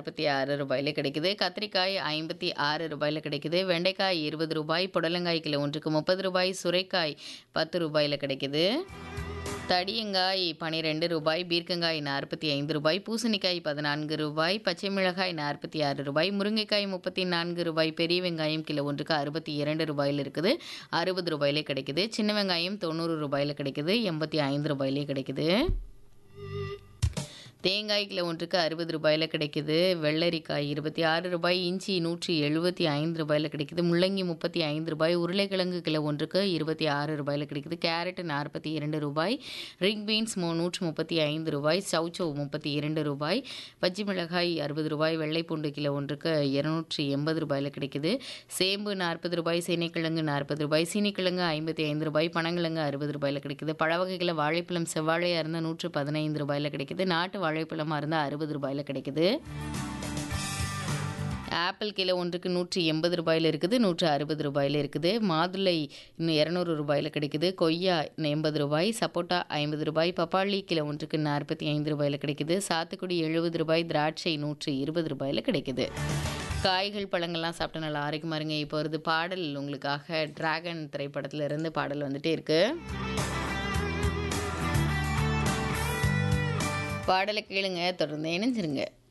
நாற்பத்தி ஆறு ரூபாயில கிடைக்குது கத்திரிக்காய் ஐம்பத்தி ஆறு ரூபாயில கிடைக்குது வெண்டைக்காய் இருபது ரூபாய் புடலங்காய் கிலோ ஒன்றுக்கு முப்பது ரூபாய் சுரைக்காய் பத்து ரூபாயில கிடைக்குது தடியங்காய் பன்னிரெண்டு ரூபாய் பீர்க்கங்காய் நாற்பத்தி ஐந்து ரூபாய் பூசணிக்காய் பதினான்கு ரூபாய் பச்சை மிளகாய் நாற்பத்தி ஆறு ரூபாய் முருங்கைக்காய் முப்பத்தி நான்கு ரூபாய் பெரிய வெங்காயம் கிலோ ஒன்றுக்கு அறுபத்தி இரண்டு ரூபாயில் இருக்குது அறுபது ரூபாயிலே கிடைக்குது சின்ன வெங்காயம் தொண்ணூறு ரூபாயில் கிடைக்குது எண்பத்தி ஐந்து ரூபாயிலே கிடைக்குது தேங்காய் கிலோ ஒன்றுக்கு அறுபது ரூபாயில் கிடைக்குது வெள்ளரிக்காய் இருபத்தி ஆறு ரூபாய் இஞ்சி நூற்றி எழுபத்தி ஐந்து ரூபாயில் கிடைக்குது முள்ளங்கி முப்பத்தி ஐந்து ரூபாய் உருளைக்கிழங்கு கிலோ ஒன்றுக்கு இருபத்தி ஆறு ரூபாயில் கிடைக்குது கேரட் நாற்பத்தி இரண்டு ரூபாய் ரிங் பீன்ஸ் மூ நூற்றி முப்பத்தி ஐந்து ரூபாய் சவுச்சோ முப்பத்தி இரண்டு ரூபாய் பச்சை மிளகாய் அறுபது ரூபாய் வெள்ளைப்பூண்டு கிலோ ஒன்றுக்கு இருநூற்றி எண்பது ரூபாயில் கிடைக்குது சேம்பு நாற்பது ரூபாய் சீனிக்கிழங்கு நாற்பது ரூபாய் சீனிக்கிழங்கு ஐம்பத்தி ஐந்து ரூபாய் பனங்கிழங்கு அறுபது ரூபாயில் கிடைக்குது பழ வகைகளில் வாழைப்பழம் செவ்வாழையாக இருந்தால் நூற்று பதினைந்து ரூபாயில் கிடைக்குது நாட்டு வாழைப்பழமாக இருந்தால் அறுபது ரூபாயில் கிடைக்குது ஆப்பிள் கிலோ ஒன்றுக்கு நூற்றி எண்பது ரூபாயில் இருக்குது நூற்று அறுபது ரூபாயில் இருக்குது மாதுளை இன்னும் இரநூறு ரூபாயில் கிடைக்குது கொய்யா எண்பது ரூபாய் சப்போட்டா ஐம்பது ரூபாய் பப்பாளி கிலோ ஒன்றுக்கு நாற்பத்தி ஐந்து ரூபாயில் கிடைக்குது சாத்துக்குடி எழுபது ரூபாய் திராட்சை நூற்றி இருபது ரூபாயில் கிடைக்குது காய்கள் பழங்கள்லாம் சாப்பிட்டு நல்லா ஆரோக்கியமாக இருங்க இப்போ வருது பாடல் உங்களுக்காக டிராகன் திரைப்படத்துல இருந்து பாடல் வந்துட்டே இருக்கு பாடலை கேளுங்க தொடர்ந்து இணைஞ்சிருங்க